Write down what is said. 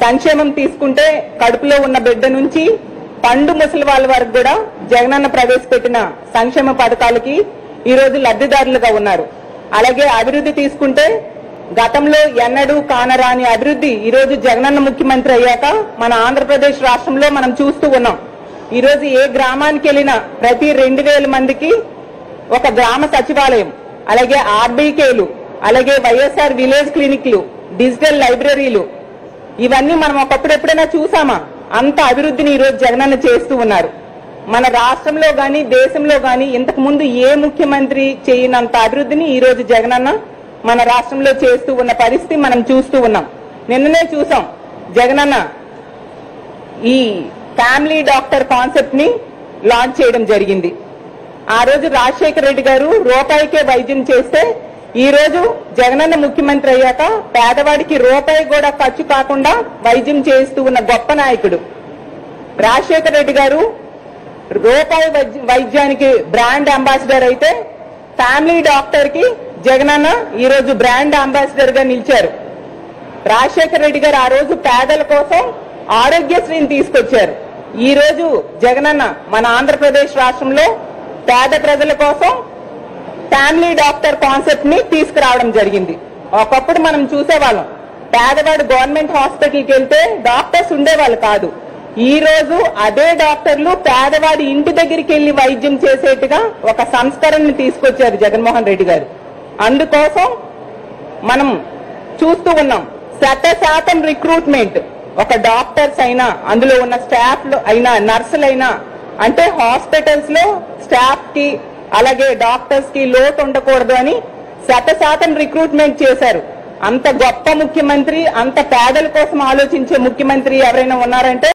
సంక్షేమం తీసుకుంటే కడుపులో ఉన్న బిడ్డ నుంచి పండు ముసలి వాళ్ళ వరకు కూడా జగనన్న ప్రవేశపెట్టిన సంక్షేమ పథకాలకి ఈ రోజు లబ్ధిదారులుగా ఉన్నారు అలాగే అభివృద్ధి తీసుకుంటే గతంలో ఎన్నడూ కానరాని అభివృద్ధి ఈ రోజు జగనన్న ముఖ్యమంత్రి అయ్యాక మన ఆంధ్రప్రదేశ్ రాష్ట్రంలో మనం చూస్తూ ఉన్నాం ఈ రోజు ఏ గ్రామానికి వెళ్ళినా ప్రతి రెండు వేల మందికి ఒక గ్రామ సచివాలయం అలాగే ఆర్బీకేలు అలాగే వైఎస్ఆర్ విలేజ్ క్లినిక్లు డిజిటల్ లైబ్రరీలు ఇవన్నీ మనం ఒకప్పుడు ఎప్పుడైనా చూసామా అంత అభివృద్ధిని ఈ రోజు జగనన్న చేస్తూ ఉన్నారు మన రాష్ట్రంలో గాని దేశంలో గాని ఇంతకు ముందు ఏ ముఖ్యమంత్రి చేయనంత అభివృద్ధిని ఈ రోజు జగనన్న మన రాష్ట్రంలో చేస్తూ ఉన్న పరిస్థితి మనం చూస్తూ ఉన్నాం నిన్ననే చూసాం జగనన్న ఈ ఫ్యామిలీ డాక్టర్ కాన్సెప్ట్ ని లాంచ్ చేయడం జరిగింది ఆ రోజు రాజశేఖర రెడ్డి గారు రూపాయికే వైద్యం చేస్తే ఈ రోజు జగనన్న ముఖ్యమంత్రి అయ్యాక పేదవాడికి రూపాయి కూడా ఖర్చు కాకుండా వైద్యం చేస్తూ ఉన్న గొప్ప నాయకుడు రాజశేఖర రెడ్డి గారు రూపాయి వైద్య- వైద్యానికి బ్రాండ్ అంబాసిడర్ అయితే ఫ్యామిలీ డాక్టర్ కి జగనన్న ఈ రోజు బ్రాండ్ అంబాసిడర్ గా నిలిచారు రాజశేఖర రెడ్డి గారు ఆ రోజు పేదల కోసం ఆరోగ్యశ్రీని తీసుకొచ్చారు ఈ రోజు జగనన్న మన ఆంధ్రప్రదేశ్ రాష్ట్రంలో పేద ప్రజల కోసం ఫ్యామిలీ డాక్టర్ కాన్సెప్ట్ ని తీసుకురావడం జరిగింది ఒకప్పుడు మనం చూసేవాళ్ళం పేదవాడు గవర్నమెంట్ హాస్పిటల్కి వెళ్తే డాక్టర్స్ ఉండేవాళ్ళు కాదు ఈ రోజు అదే డాక్టర్లు పేదవాడి ఇంటి దగ్గరికి వెళ్లి వైద్యం చేసేట్టుగా ఒక సంస్కరణని తీసుకొచ్చారు జగన్మోహన్ రెడ్డి గారు అందుకోసం మనం చూస్తూ ఉన్నాం శత శాతం రిక్రూట్మెంట్ ఒక డాక్టర్స్ అయినా అందులో ఉన్న స్టాఫ్ అయినా నర్సులైనా అంటే హాస్పిటల్స్ లో స్టాఫ్ కి అలాగే డాక్టర్స్ కి లోటు ఉండకూడదు అని శత శాతం రిక్రూట్మెంట్ చేశారు అంత గొప్ప ముఖ్యమంత్రి అంత పేదల కోసం ఆలోచించే ముఖ్యమంత్రి ఎవరైనా ఉన్నారంటే